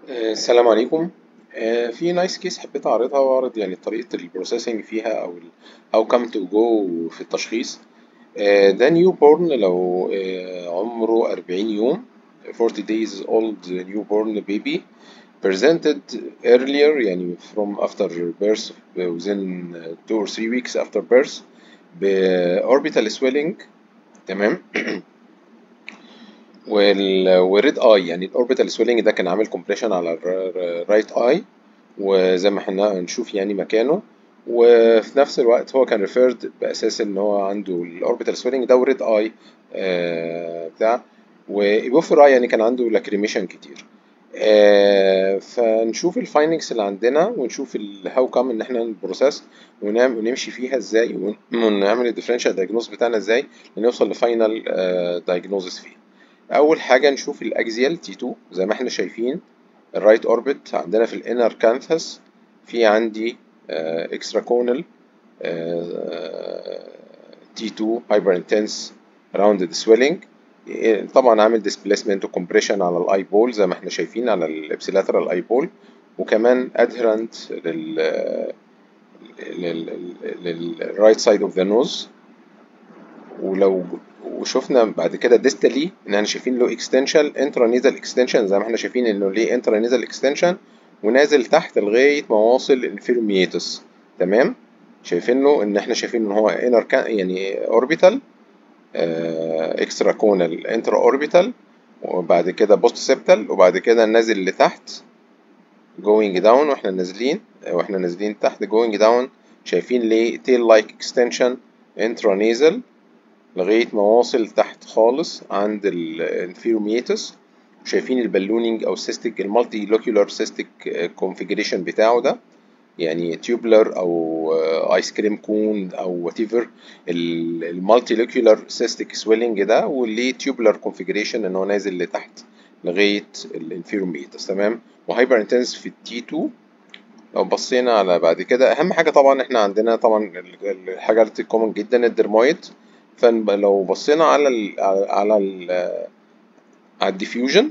آه، السلام عليكم آه، في نايس كيس حبيت اعرضها واعرض يعني طريقة البروسيسنج فيها او ال how come to go في التشخيص آه، ده نيو بورن لو آه، عمره 40 يوم 40 days old newborn baby presented earlier يعني from after birth within 2 or 3 weeks after birth ب orbital swelling تمام وال والريد اي يعني الاوربيتال سويلنج ده كان عامل كومبريشن على الرايت اي وزي ما احنا هنشوف يعني مكانه وفي نفس الوقت هو كان ريفيرد باساس ان هو عنده الاوربيتال سويلنج ده وريد اي آه بتاع وايبوفر اي يعني كان عنده لاكريميشن كتير آه فنشوف الفايندنجز اللي عندنا ونشوف الهاو كام ان احنا البروسيس ونعمل ونمشي فيها ازاي ونعمل الديفرنشال دايجنوز بتاعنا ازاي لنوصل لفاينل دايجنوزس فيه اول حاجه نشوف الاكزيال تي 2 زي ما احنا شايفين الرايت اوربت عندنا في الانر كانثس في عندي اكسترا كونال تي 2 هايبر انتنس راوندد سويلنج طبعا عامل ديسبيسمنت وكمبريشن على الاي بول زي ما احنا شايفين على الابسيلاترال اي بول وكمان ادهرنت لل للرايت سايد اوف ذا نوز ولو وشفنا بعد كده ديستالي ان احنا شايفين له اكستنشن انترانيزال اكستنشن زي ما احنا شايفين انه ليه انترانيزال اكستنشن ونازل تحت لغايه ما واصل الفيرميتس تمام شايفين له ان احنا شايفين ان هو انر يعني اوربيتال اكسترا كونال انترا اوربيتال وبعد كده بوست سيبتال وبعد كده نازل لتحت جوينج داون واحنا نازلين واحنا نازلين تحت جوينج داون شايفين ليه تيل لايك اكستنشن انترانيزال لغاية ما واصل تحت خالص عند الانفيروميتس شايفين البالونينج او سيستيك المالتي لوكيولار سيستيك كونفيجريشن بتاعه ده يعني تيوبلر او ايس كريم كون او وات ايفر المالتي لوكيولار سيستيك سويلنج ده واللي تيوبلر كونفيجريشن ان هو نازل لتحت لغايه الانفيروميتس تمام وهايبر انتنس في التي 2 لو بصينا على بعد كده اهم حاجه طبعا احنا عندنا طبعا الحاجه اللي كومن جدا الدرمويد فلو بصينا على ال على ال على الديفيوجن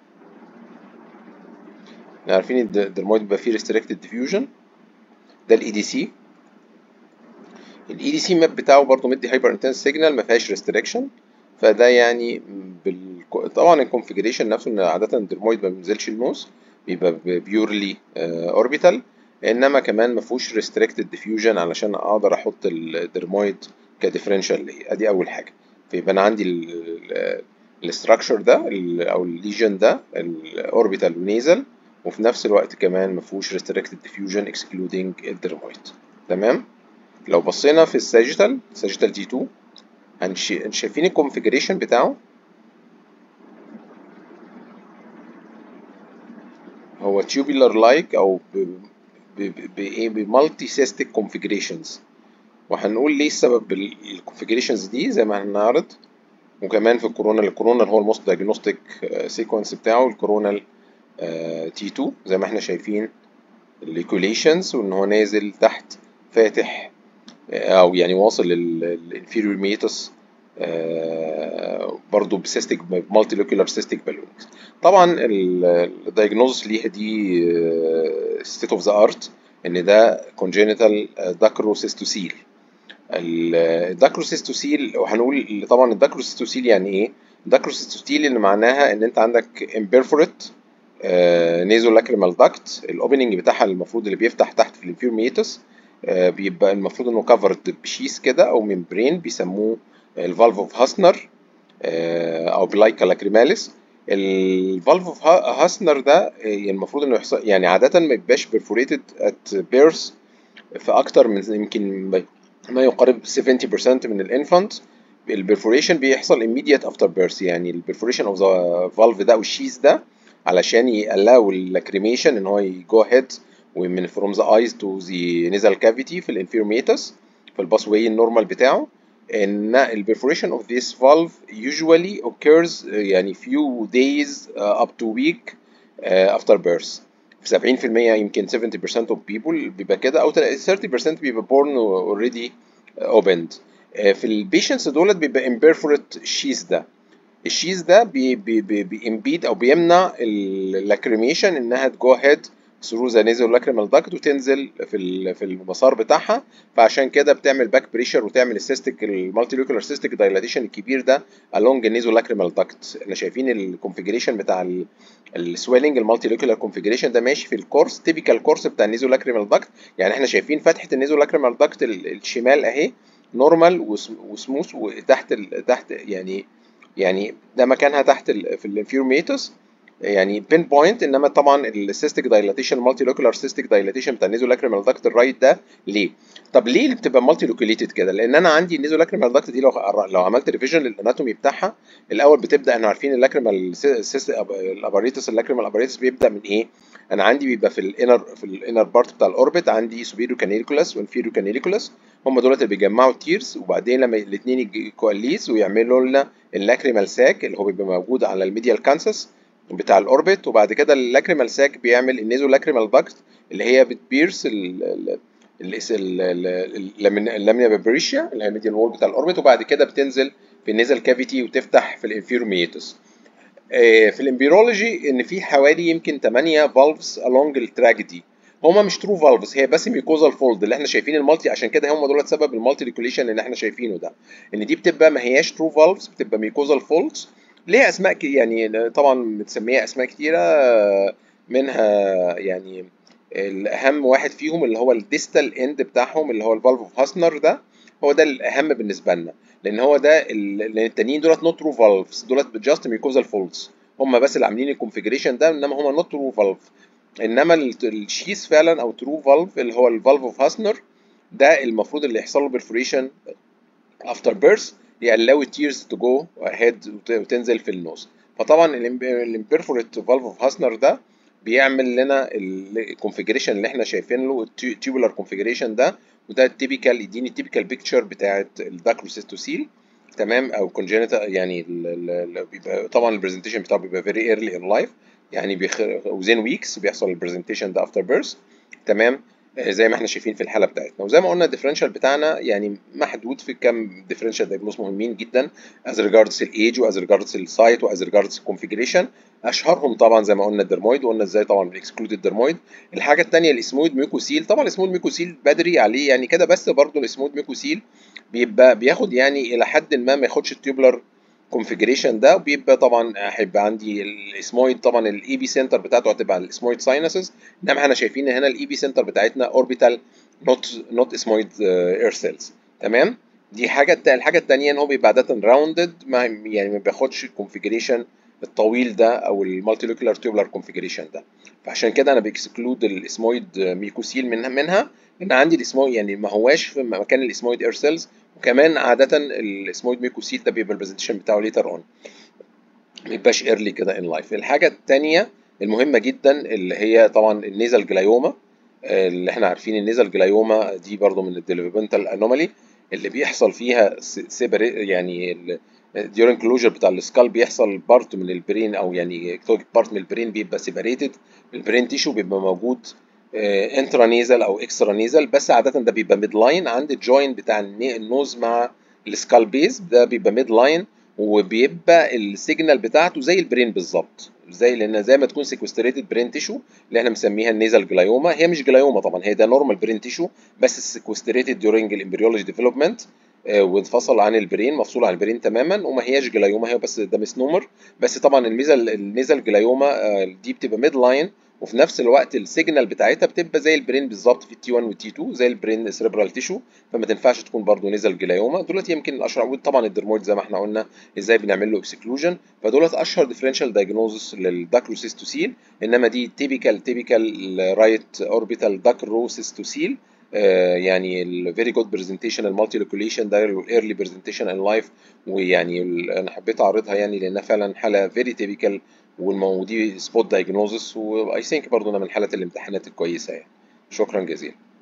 عارفين الدرمويد بيبقى فيه ريستريكتد ديفيوجن ده الاي دي سي الاي دي سي ماب بتاعه برضه مدي هايبر انتنس سيجنال ما فيهاش ريستريكشن فده يعني بال... طبعا الكونفيجريشن نفسه ان عاده الدرمويد ما بينزلش الموس بيبقى بيورلي اوربيتال انما كمان ما فيهوش ريستريكتد ديفيوجن علشان اقدر احط الدرمويد كديفرنشال ليه ادي اول حاجه فيبقى انا عندي الاستراكشر ده او الليجن ده الاوربيتال ونيزل وفي نفس الوقت كمان ما فيهوش ريستريكتد ديفيوجن اكسكلودينج الدرمويد تمام لو بصينا في الساجيتال ساجيتال تي 2 هنشي... شايفين الكونفيجريشن بتاعه هو tubular لايك او بايه بمالتي سيستيك كونفيجريشنز وهنقول ليه السبب الكونفيجريشنز دي زي ما هنعرض وكمان في الكورونا الكورونا هو الموست دايجنوستيك سيكونس بتاعه الكورونا تي 2 زي ما احنا شايفين الايكوليشنز وان هو نازل تحت فاتح او يعني واصل للانفيريور ميتس برضه بسيستيك مالتي لوكيولار سيستيك بالونز طبعا الدايجنوز ليها دي ستيت اوف ذا ارت ان ده congenital داكروسيستوسيل الداكروسيستوسيل وهنقول طبعا الداكروسيستوسيل يعني ايه الداكروسيستوسيل اللي معناها ان انت عندك امبيرفوريت نيزو لاكريمال داكت الاوبننج بتاعها المفروض اللي بيفتح تحت في الانفيرميتس بيبقى المفروض انه كفرد بشيس كده او ممبرين بيسموه الفالف اوف هاسنر او بلايكا لاكريماليس الفالف اوف هاسنر ده المفروض انه يحصل يعني عاده ما يبقاش بيرفوريتد ات بيرث في اكتر من يمكن ما يقارب 70% من الانفانت البرفوريشن بيحصل immediate after birth يعني البرفوريشن اوف ذا فالف ده او الشيز ده علشان يقلاو اللاكريميشن ان هو يجو هيد ومن from the eyes to the nasal cavity في الانفيرميتس في الباس واي النورمال بتاعه ان البرفوريشن of this valve usually occurs يعني few days uh, up to week uh, after birth في 70% يمكن 70% of people بيبقى كده او 30% بيبقى born already opened uh, في البيشنتس دولت بيبقى imperforate sheath ده الشيز ده بي بي بي بيمبيد او بيمنع اللاكريميشن انها تجو هيد ثرو ذا نيزل لاكريمال داكت وتنزل في ال- في المسار بتاعها فعشان كده بتعمل باك بريشر وتعمل السيستيك المالتي لوكولار سيستيك دايلاتيشن الكبير ده along النيزو لاكريمال داكت احنا شايفين الكونفيجريشن بتاع السويلنج المالتي لوكولار كونفيجريشن ده ماشي في الكورس تيبيكال كورس بتاع النيزو لاكريمال داكت يعني احنا شايفين فتحه النيزو لاكريمال داكت الشمال اهي نورمال وسموث وتحت ال- تحت يعني يعني ده مكانها تحت ال في الانفيروميتوس يعني بين بوينت انما طبعا السيستيك دايلاتيشن مالتي لوكولار سيستيك دايلاتيشن بتاع النيزو لاكريمال داكت الرايت ده ليه؟ طب ليه بتبقى مالتي لوكيليتد كده؟ لان انا عندي النيزو لاكريمال داكت دي لو لو عملت ريفيجن للاناتومي بتاعها الاول بتبدا احنا عارفين اللاكريمال الاباريتس اللاكريمال اباريتس بيبدا من ايه؟ انا عندي بيبقى في الانر في الانر بارت بتاع الاوربت عندي سوبيريو كانيليكولاس وانفيريو كانيليكولاس هم دول اللي بيجمعوا التيرز وبعدين لما الاثنين يكواليس ويعملوا لنا اللاكريمال ساك اللي هو بيبقى موجود على الميديال كانسس بتاع الاوربت وبعد كده اللاكريمال ساك بيعمل النيزو لاكريمال داكت اللي هي بتبيرس اللامينا بابريشيا اللي هي الميديال وول بتاع الاوربت وبعد كده بتنزل في النيزل كافيتي وتفتح في الانفيروميتوس في الامبيرولوجي ان في حوالي يمكن 8 فالفز along التراك دي هما مش ترو فالفز هي بس ميكوزال فولد اللي احنا شايفين المالتي عشان كده هم دول سبب المالتي ريكوليشن اللي احنا شايفينه ده ان دي بتبقى ما هياش ترو فالفز بتبقى ميكوزال فولدز ليها اسماء ك- يعني طبعا متسميه اسماء كتيره منها يعني الاهم واحد فيهم اللي هو الديستال اند بتاعهم اللي هو الفالف اوف هاسنر ده هو ده الاهم بالنسبه لنا لان هو ده ال- لان التانيين دولت نوت ترو فالفز دولت جاست ميكوزال فولدز هم بس اللي عاملين الكونفيجريشن ده انما هم نوت ترو فالف انما ال- الشيس فعلا او ترو فالف اللي هو الفالف اوف هاسنر ده المفروض اللي يحصل له برفوريشن افتر بيرث يallow tears to go ahead وت- وتنزل في النوز فطبعا الامبرفوريت فالف اوف هاسنر ده بيعمل لنا الكونفيجريشن اللي احنا شايفين له التيوبولار كونفيجريشن ده وده التيبيكال يديني التيبيكال بيكتشر بتاعت الداكروسيستوسيل تمام او كونجينيتال يعني ال- ال- ال- بيبقى طبعا البرزنتيشن بتاعه بيبقى فيري ايرلي ان لايف يعني بيخ... وزين ويكس بيحصل البرزنتيشن ده افتر بيرث تمام آه، زي ما احنا شايفين في الحاله بتاعتنا وزي ما قلنا الديفرنشال بتاعنا يعني محدود في كام ديفرنشال دايجنوز مهمين جدا از ريجاردز الايج واز ريجاردز السايت واز ريجاردز الكونفيجريشن اشهرهم طبعا زي ما قلنا الدرمويد وقلنا ازاي طبعا بنكسكلود الدرمويد الحاجه الثانيه الاسمود ميكوسيل طبعا الاسمود ميكوسيل بدري عليه يعني كده بس برضه الاسمود ميكوسيل بيبقى بياخد يعني الى حد ما ما ياخدش التيوبلر كونفيجريشن ده وبيبقى طبعا هيبقى عندي الاسمويد طبعا الاي بي سنتر بتاعته هتبقى الاسمويد ساينسز انما احنا شايفين هنا الاي بي سنتر بتاعتنا اوربيتال نوت نوت اسمويد اير سيلز تمام دي حاجه التا- الحاجه الثانيه ان هو بيبقى عاده راوندد ما يعني ما بياخدش الكونفيجريشن الطويل ده او المالتي لوكيولار تيوبلر كونفيجريشن ده فعشان كده انا بيكسكلود الاسمويد ميكوسيل منها منها ان عندي الاسمويد يعني ما هواش في مكان الاسمويد اير سيلز وكمان عاده الاسمويد ميكوسيل ده بيبقى البرزنتيشن بتاعه ليتر اون ما يبقاش ايرلي كده ان لايف الحاجه الثانيه المهمه جدا اللي هي طبعا النيزل جلايوما اللي احنا عارفين النيزل جلايوما دي برضو من الديفلوبمنتال انومالي اللي بيحصل فيها سيبري يعني ديورنج كلوجر بتاع السكال بيحصل بارت من البرين او يعني بارت من البرين بيبقى سيبريتد البرين تيشو بيبقى موجود انترانيزل او اكسترا نيزل بس عاده ده بيبقى ميد لاين عند الجوين بتاع الني- النوز مع السكال بيز ده بيبقى ميد لاين وبيبقى السيجنال بتاعته زي البرين بالظبط زي لان زي ما تكون سيكوستريتد برين تيشو اللي احنا مسميها النيزل جلايوما هي مش جلايوما طبعا هي ده نورمال برين تيشو بس سيكوستريتد ديورنج الامبريولوجي ديفلوبمنت وانفصل عن البرين مفصول عن البرين تماما وما هياش جلايوما هي بس ده مسنومر بس طبعا الميزل النيزل جلايوما آه، دي بتبقى ميد لاين وفي نفس الوقت السيجنال بتاعتها بتبقى زي البرين بالظبط في التي 1 والتي 2 زي البرين سيربرال تيشو فما تنفعش تكون برضو نيزل جلايوما دولت يمكن الاشهر وطبعا الدرمويد زي ما احنا قلنا ازاي بنعمل له اكسكلوجن فدولت اشهر ديفرنشال دايجنوزس للداكروسيستوسيل انما دي تيبيكال تيبيكال رايت اوربيتال داكروسيستوسيل يعني الفيري جود برزنتيشن المالتي لوكوليشن ده الايرلي برزنتيشن ان لايف ويعني ال- انا حبيت اعرضها يعني لانها فعلا حاله فيري تيبيكال ودي سبوت دايجنوزس واي ثينك برضه ده من حالات الامتحانات الكويسه يعني شكرا جزيلا